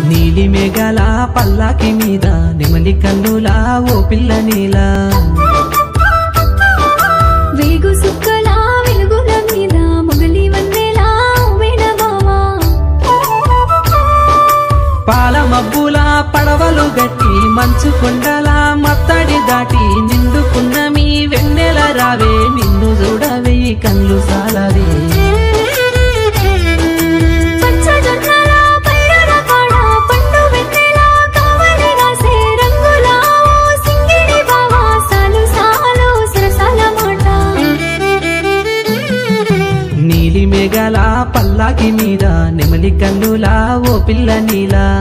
నీలి మేఘాల పల్లాకి మీద నెమలి కన్నులా ఓ పిల్ల నీలా వేగు సుక్కల వెలుగుల మీద మొగలి వన్నెలా వేణవావా పాల మబ్బుల పడవలు గట్టి మంచు కొండల మత్తడి దాటి నిండుకున్న మీ వెన్నెల రావే నిన్ను చూడవే ఈ కళ్ళు సాలవే పచ్చ జొన్నల పైరల కాడ పండు వెన్నెల కావలి రాసే రంగుల ఓ సింగిడి బావా సాలు సాలు సరసాల మాట నీలి మేఘాల పల్లాకి మీద నెమలి కన్నులా ఓ పిల్ల నీలా